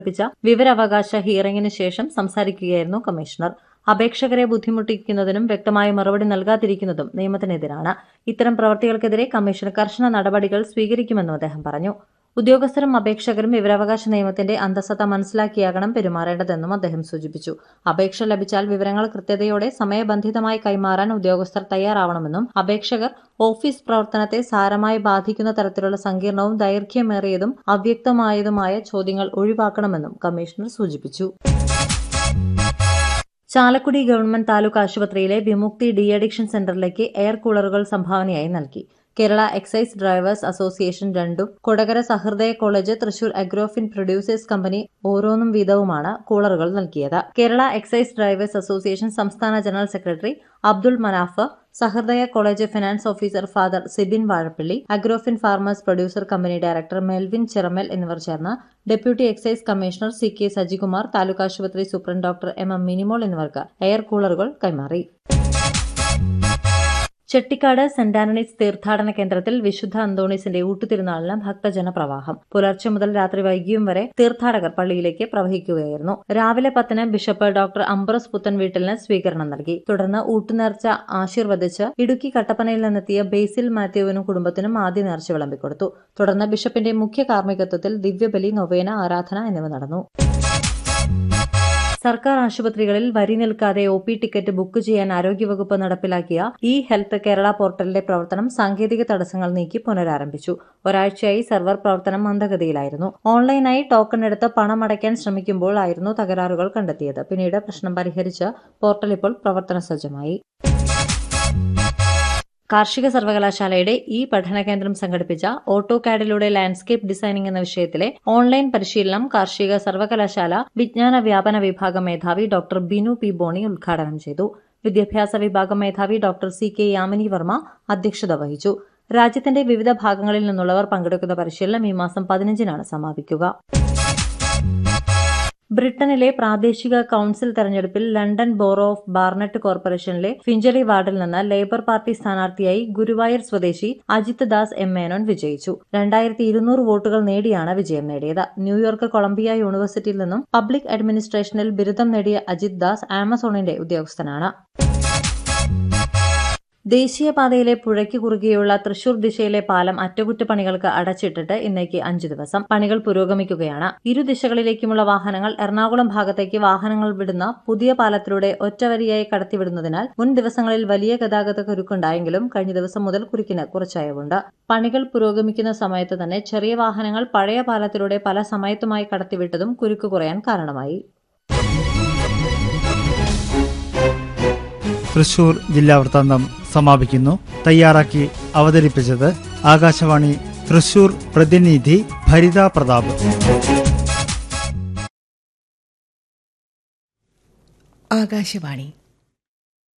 സംഘടിപ്പിച്ച വിവരാവകാശ ഹിയറിംഗിന് ശേഷം സംസാരിക്കുകയായിരുന്നു കമ്മീഷണർ അപേക്ഷകരെ ബുദ്ധിമുട്ടിക്കുന്നതിനും വ്യക്തമായ മറുപടി നൽകാതിരിക്കുന്നതും നിയമത്തിനെതിരാണ് ഇത്തരം പ്രവൃത്തികൾക്കെതിരെ കമ്മീഷൻ കർശന നടപടികൾ സ്വീകരിക്കുമെന്നും അദ്ദേഹം പറഞ്ഞു ഉദ്യോഗസ്ഥരും അപേക്ഷകരും വിവരാവകാശ നിയമത്തിന്റെ അന്തസത്ത മനസ്സിലാക്കിയാകണം പെരുമാറേണ്ടതെന്നും അദ്ദേഹം സൂചിപ്പിച്ചു അപേക്ഷ ലഭിച്ചാൽ വിവരങ്ങൾ കൃത്യതയോടെ സമയബന്ധിതമായി കൈമാറാൻ ഉദ്യോഗസ്ഥർ തയ്യാറാവണമെന്നും അപേക്ഷകർ ഓഫീസ് പ്രവർത്തനത്തെ സാരമായി ബാധിക്കുന്ന തരത്തിലുള്ള സങ്കീർണവും ദൈർഘ്യമേറിയതും അവ്യക്തമായതുമായ ചോദ്യങ്ങൾ ഒഴിവാക്കണമെന്നും കമ്മീഷണർ സൂചിപ്പിച്ചു ചാലക്കുടി ഗവൺമെന്റ് താലൂക്ക് ആശുപത്രിയിലെ വിമുക്തി ഡി അഡിക്ഷൻ സെന്ററിലേക്ക് എയർ കൂളറുകൾ സംഭാവനയായി നൽകി കേരള എക്സൈസ് ഡ്രൈവേഴ്സ് അസോസിയേഷൻ രണ്ടും Kodakara Sahrdaya college Thrissur Agrofin producers company ഓരോന്നും വീതവുമാണ് കൂളറുകൾ നൽകിയത് കേരള എക്സൈസ് ഡ്രൈവേഴ്സ് അസോസിയേഷൻ സംസ്ഥാന general secretary Abdul Manaf Sahrdaya college finance officer father Sibin Vazhappally Agrofin farmers producer company director Melvin Chiramal എന്നിവർ ചേർന്ന് deputy excise commissioner C K Sajikumar taluk ആശുപത്രി superintendent doctor M M Minimol എന്നിവർക്ക് എയർ കൂളറുകൾ കൈമാറി ചെട്ടിക്കാട് സെന്റ് ആന്റണീസ് തീർത്ഥാടന കേന്ദ്രത്തിൽ വിശുദ്ധ അന്തോണീസിന്റെ ഊട്ടുതിരുനാളിന് ഭക്തജന പ്രവാഹം പുലർച്ചെ മുതൽ രാത്രി വൈകിയും വരെ തീർത്ഥാടകർ പള്ളിയിലേക്ക് പ്രവഹിക്കുകയായിരുന്നു രാവിലെ പത്തിന് ബിഷപ്പ് ഡോക്ടർ അംബ്രസ് പുത്തൻ വീട്ടിലിന് സ്വീകരണം നൽകി തുടർന്ന് ഊട്ടുനേർച്ച ആശീർവദിച്ച് ഇടുക്കി കട്ടപ്പനയിൽ നിന്നെത്തിയ ബേസിൽ മാത്യുവിനും കുടുംബത്തിനും ആദ്യ നേർച്ച വിളമ്പിക്കൊടുത്തു തുടർന്ന് ബിഷപ്പിന്റെ മുഖ്യ കാർമ്മികത്വത്തിൽ ദിവ്യബലി നൊവേന ആരാധന എന്നിവ നടന്നു സർക്കാർ ആശുപത്രികളിൽ വരി നിൽക്കാതെ ഒ പി ടിക്കറ്റ് ബുക്ക് ചെയ്യാൻ ആരോഗ്യവകുപ്പ് നടപ്പിലാക്കിയ ഇ ഹെൽത്ത് കേരള പോർട്ടലിന്റെ പ്രവർത്തനം സാങ്കേതിക തടസ്സങ്ങൾ നീക്കി പുനരാരംഭിച്ചു ഒരാഴ്ചയായി സെർവർ പ്രവർത്തനം മന്ദഗതിയിലായിരുന്നു ഓൺലൈനായി ടോക്കൺ എടുത്ത് പണം അടയ്ക്കാൻ ശ്രമിക്കുമ്പോൾ ആയിരുന്നു തകരാറുകൾ കണ്ടെത്തിയത് പിന്നീട് പ്രശ്നം പരിഹരിച്ച് പോർട്ടൽ ഇപ്പോൾ പ്രവർത്തന സജ്ജമായി കാർഷിക സർവകലാശാലയുടെ ഈ പഠന കേന്ദ്രം സംഘടിപ്പിച്ച ഓട്ടോ കാഡിലൂടെ ലാൻഡ്സ്കേപ്പ് ഡിസൈനിംഗ് എന്ന വിഷയത്തിലെ ഓൺലൈൻ പരിശീലനം കാർഷിക സർവകലാശാല വിജ്ഞാന വ്യാപന വിഭാഗം മേധാവി ഡോക്ടർ ബിനു പി ബോണി ഉദ്ഘാടനം ചെയ്തു വിദ്യാഭ്യാസ വിഭാഗം മേധാവി doctor C K Yamini Varma അധ്യക്ഷത വഹിച്ചു രാജ്യത്തിന്റെ വിവിധ ഭാഗങ്ങളിൽ നിന്നുള്ളവർ പങ്കെടുക്കുന്ന പരിശീലനം ഈ മാസം പതിനഞ്ചിനാണ് സമാപിക്കുക ബ്രിട്ടനിലെ പ്രാദേശിക കൌൺസിൽ തെരഞ്ഞെടുപ്പിൽ ലണ്ടൻ ബോറോ ഓഫ് ബാർനറ്റ് കോർപ്പറേഷനിലെ ഫിഞ്ചറി വാർഡിൽ നിന്ന് ലേബർ പാർട്ടി സ്ഥാനാർത്ഥിയായി ഗുരുവായൂർ സ്വദേശി അജിത് ദാസ് എം മേനോൻ വിജയിച്ചു രണ്ടായിരത്തി ഇരുന്നൂറ് വോട്ടുകൾ നേടിയാണ് വിജയം നേടിയത് ന്യൂയോർക്ക് കൊളംബിയ യൂണിവേഴ്സിറ്റിയിൽ നിന്നും പബ്ലിക് അഡ്മിനിസ്ട്രേഷനിൽ ബിരുദം നേടിയ അജിത് ദാസ് ആമസോണിന്റെ ഉദ്യോഗസ്ഥനാണ് ദേശീയപാതയിലെ പുഴയ്ക്ക് കുറുകെയുള്ള തൃശൂർ ദിശയിലെ പാലം അറ്റകുറ്റപ്പണികൾക്ക് അടച്ചിട്ടിട്ട് ഇന്നേക്ക് അഞ്ചു ദിവസം പണികൾ പുരോഗമിക്കുകയാണ് ഇരു ദിശകളിലേക്കുമുള്ള വാഹനങ്ങൾ എറണാകുളം ഭാഗത്തേക്ക് വാഹനങ്ങൾ വിടുന്ന പുതിയ പാലത്തിലൂടെ ഒറ്റവരിയായി കടത്തിവിടുന്നതിനാൽ മുൻ ദിവസങ്ങളിൽ വലിയ ഗതാഗത കുരുക്കുണ്ടായെങ്കിലും കഴിഞ്ഞ ദിവസം മുതൽ കുരുക്കിന് കുറച്ചയവുണ്ട് പണികൾ പുരോഗമിക്കുന്ന സമയത്ത് തന്നെ ചെറിയ വാഹനങ്ങൾ പഴയ പാലത്തിലൂടെ പല സമയത്തുമായി കടത്തിവിട്ടതും കുരുക്ക് കുറയാൻ കാരണമായി തൃശൂർ ജില്ലാ വൃത്താന്തം സമാപിക്കുന്നു തയ്യാറാക്കി അവതരിപ്പിച്ചത് ആകാശവാണി തൃശൂർ പ്രതിനിധി ഭരിത പ്രതാപ് ആകാശവാണി